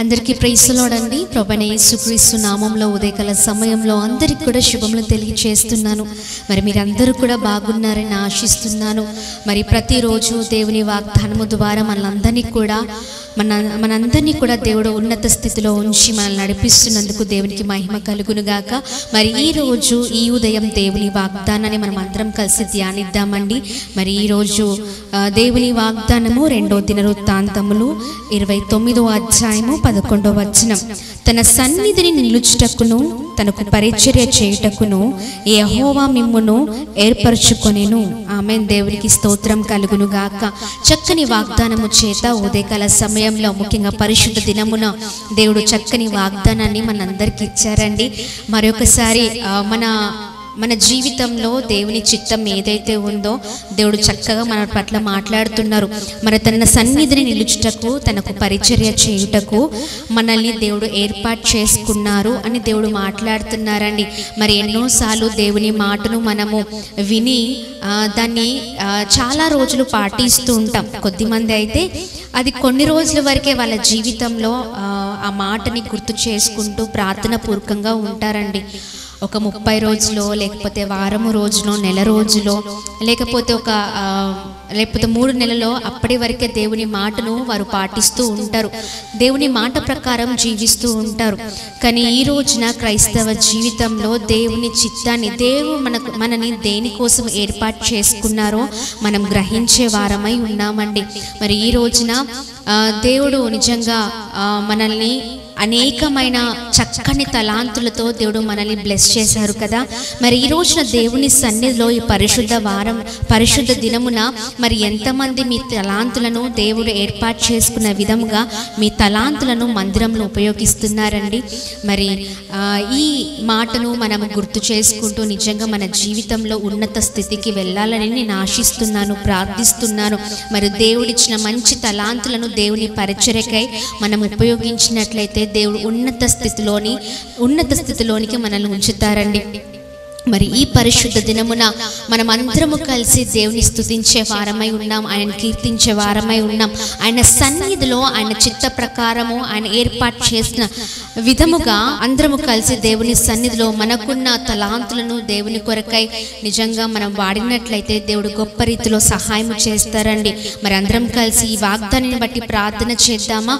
అందరికీ ప్రైసులోడండి ప్రభనే యేసుక్రీస్తు నామంలో ఉదయకాల సమయంలో అందరికి కూడా శుభములు తెలియచేస్తున్నాను మరి మీరందరూ కూడా బాగున్నారని ఆశిస్తున్నాను మరి ప్రతిరోజు దేవుని వాగ్దానము ద్వారా మనందరినీ కూడా మన మనందరినీ కూడా దేవుడు ఉన్నత స్థితిలో ఉంచి మనల్ని నడిపిస్తున్నందుకు దేవునికి మహిమ కలుగును గాక మరి ఈ రోజు ఈ ఉదయం దేవుని వాగ్దానాన్ని మనం అందరం కలిసి ధ్యానిద్దామండి మరి ఈ రోజు ఆ, దేవుని వాగ్దానము రెండో దినవృత్తాంతములు ఇరవై తొమ్మిదో అధ్యాయము పదకొండో వచనం తన సన్నిధిని నిలుచుటకును తనకు పరిచర్య చేయుటకును యెహోవా మిమ్మును ఏర్పరచుకొనెను ఆమె దేవునికి స్తోత్రం కలుగును గాక చక్కని వాగ్దానము చేత ఉదయకాల సమయంలో ముఖ్యంగా పరిశుద్ధ దినమున దేవుడు చక్కని వాగ్దానాన్ని మనందరికి ఇచ్చారండి మరొకసారి ఆ, మన మన జీవితంలో దేవుని చిత్తం ఏదైతే ఉందో దేవుడు చక్కగా మన పట్ల మాట్లాడుతున్నారు మన తన సన్నిధిని నిలుచుటకు తనకు పరిచర్య చేయుటకు మనల్ని దేవుడు ఏర్పాటు చేసుకున్నారు అని దేవుడు మాట్లాడుతున్నారండి మరి ఎన్నోసార్లు దేవుని మాటను మనము విని ఆ, దాన్ని ఆ, చాలా రోజులు పాటిస్తూ ఉంటాం కొద్దిమంది అయితే అది కొన్ని రోజుల వరకే వాళ్ళ జీవితంలో ఆ, ఆ మాటని గుర్తు చేసుకుంటూ ప్రార్థన పూర్వకంగా ఉంటారండి ఒక ముప్పై రోజులో లేకపోతే వారము రోజులో నెల రోజులో లేకపోతే ఒక ఆ, లేకపోతే మూడు నెలలో అప్పటి వరకే దేవుని మాటను వారు పాటిస్తూ ఉంటారు దేవుని మాట ప్రకారం జీవిస్తూ ఉంటారు కానీ ఈ రోజున క్రైస్తవ జీవితంలో దేవుని చిత్తాన్ని దేవుడు మనకు మనని దేనికోసం ఏర్పాటు చేసుకున్నారో మనం గ్రహించే వారమై ఉన్నామండి మరి ఈ రోజున ఆ, దేవుడు నిజంగా ఆ, మనల్ని అనేకమైన చక్కని తలాంతులతో దేవుడు మనల్ని బ్లెస్ చేశారు కదా మరి ఈ రోజున దేవుని సన్నిధిలో ఈ పరిశుద్ధ వారం పరిశుద్ధ దినమున మరి ఎంతమంది మీ తలాంతులను దేవుడు ఏర్పాటు చేసుకున్న విధముగా మీ తలాంతులను మందిరంలో ఉపయోగిస్తున్నారండి మరి ఆ, ఈ మాటను మనం గుర్తు చేసుకుంటూ నిజంగా మన జీవితంలో ఉన్నత స్థితికి వెళ్ళాలని నేను ఆశిస్తున్నాను ప్రార్థిస్తున్నాను మరి దేవుడిచ్చిన మంచి తలాంతులను దేవుని పరిచర్యకై మనం ఉపయోగించినట్లయితే దేవుడు ఉన్నత స్థితిలోని ఉన్నత స్థితిలోనికి మనల్ని ఉంచుతారండి మరి ఈ పరిశుద్ధ దినమున మనం అందరము కలిసి దేవుని స్తుతించే వారమై ఉన్నాం ఆయన కీర్తించే వారమై ఉన్నాం ఆయన సన్నిధిలో ఆయన చిత్త ప్రకారము ఆయన ఏర్పాటు చేసిన విధముగా అందరము కలిసి దేవుని సన్నిధిలో మనకున్న తలాంతులను దేవుని కొరకై నిజంగా మనం వాడినట్లయితే దేవుడు గొప్ప రీతిలో సహాయం చేస్తారండి మరి అందరం కలిసి ఈ వాగ్దానాన్ని బట్టి ప్రార్థన చేద్దామా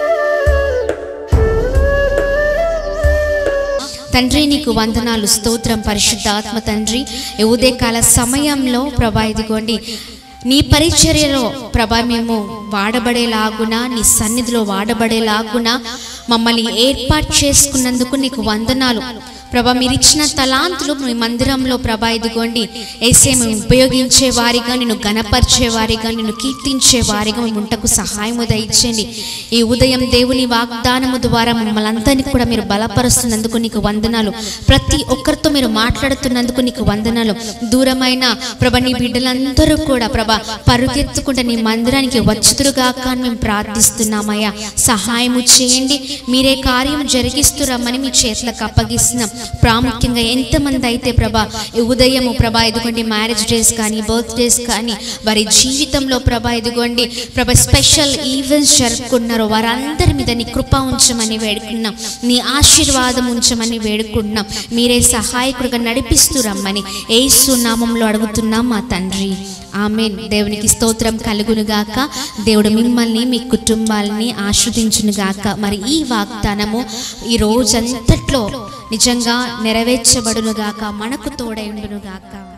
తండ్రి నీకు వందనాలు స్తోత్రం పరిశుద్ధ ఆత్మ తండ్రి ఈ ఉదయకాల సమయంలో ప్రభా ఇదిగోండి నీ పరిచర్యలో ప్రభా మేము వాడబడేలాగున నీ సన్నిధిలో వాడబడేలాగున మమ్మల్ని ఏర్పాటు చేసుకున్నందుకు నీకు వందనాలు ప్రభా మీరు ఇచ్చిన తలాంతులు మీ మందిరంలో ప్రభా ఇదిగోండి ఏసే మేము ఉపయోగించే వారిగా నిన్ను గణపరిచే వారిగా నిన్ను కీర్తించే వారిగా మేము ఉంటకు సహాయం దయచేయండి ఈ ఉదయం దేవుని వాగ్దానము ద్వారా మమ్మల్ని అందరినీ కూడా మీరు బలపరుస్తున్నందుకు నీకు వందనాలు ప్రతి ఒక్కరితో మీరు మాట్లాడుతున్నందుకు నీకు వందనాలు దూరమైన ప్రభ నీ బిడ్డలందరూ కూడా ప్రభ పరుగెత్తుకుంటే నీ మందిరానికి వచ్చుదురుగాక అని మేము ప్రార్థిస్తున్నామయ్యా సహాయము చేయండి మీరే కార్యం జరిగిస్తూ రమ్మని మీ చేతులకు అప్పగిస్తున్నాం ప్రాముఖ్యంగా ఎంతమంది అయితే ప్రభా ఈ ఉదయము ప్రభా ఇదిగోండి మ్యారేజ్ డేస్ కానీ బర్త్ డేస్ కానీ వారి జీవితంలో ప్రభా ఇదిగోండి ప్రభా స్పెషల్ ఈవెంట్స్ జరుపుకుంటున్నారో వారందరి మీద నీ కృప ఉంచమని వేడుకున్నాం నీ ఆశీర్వాదం ఉంచమని వేడుకుంటున్నాం మీరే సహాయకుడిగా నడిపిస్తూ రమ్మని ఏసు నామంలో అడుగుతున్నాం మా తండ్రి ఆమె దేవునికి స్తోత్రం కలుగునుగాక దేవుడు మిమ్మల్ని మీ కుటుంబాలని ఆస్వాదించునుగాక మరి ఈ వాగ్దానము ఈ రోజంతట్లో నిజంగా నెరవేర్చబడునుగాక మనకు తోడై ఉండునుగాక